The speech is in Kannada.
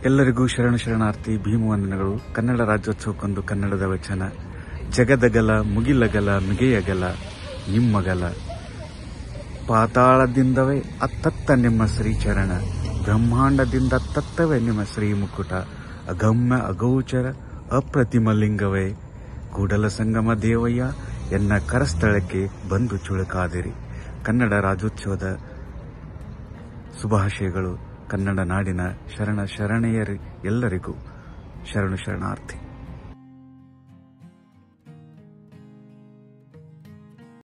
ಎಲ್ಲರಿಗೂ ಶರಣು ಶರಣಾರ್ಥಿ ಭೀಮವಂದನೆಗಳು ಕನ್ನಡ ರಾಜ್ಯೋತ್ಸವಕ್ಕೊಂದು ಕನ್ನಡದ ವಚನ ಜಗದಗಲ ಮುಗಿಲಗಲ ಮಿಗೆಯಗಲ ನಿಮ್ಮಗಲ ಪಾತಾಳದಿಂದವೇ ಅತ್ತತ್ತ ನಿಮ್ಮ ಶ್ರೀಚರಣ ಬ್ರಹ್ಮಾಂಡದಿಂದ ತತ್ತವೇ ನಿಮ್ಮ ಶ್ರೀ ಮುಕುಟ ಅಗಮ್ಯ ಅಗೌಚರ ಅಪ್ರತಿಮ ಲಿಂಗವೇ ಕೂಡಲ ಸಂಗಮ ದೇವಯ್ಯ ಎನ್ನ ಕರಸ್ಥಳಕ್ಕೆ ಬಂದು ಚುಳುಕಾದಿರಿ ಕನ್ನಡ ರಾಜ್ಯೋತ್ಸವದ ಶುಭಾಶಯಗಳು ಕನ್ನಡ ನಾಡಿನ ಶರಣ ಶರಣೆಯರಿ ಎಲ್ಲರಿಗೂ ಶರಣು ಶರಣಾರ್ಥಿ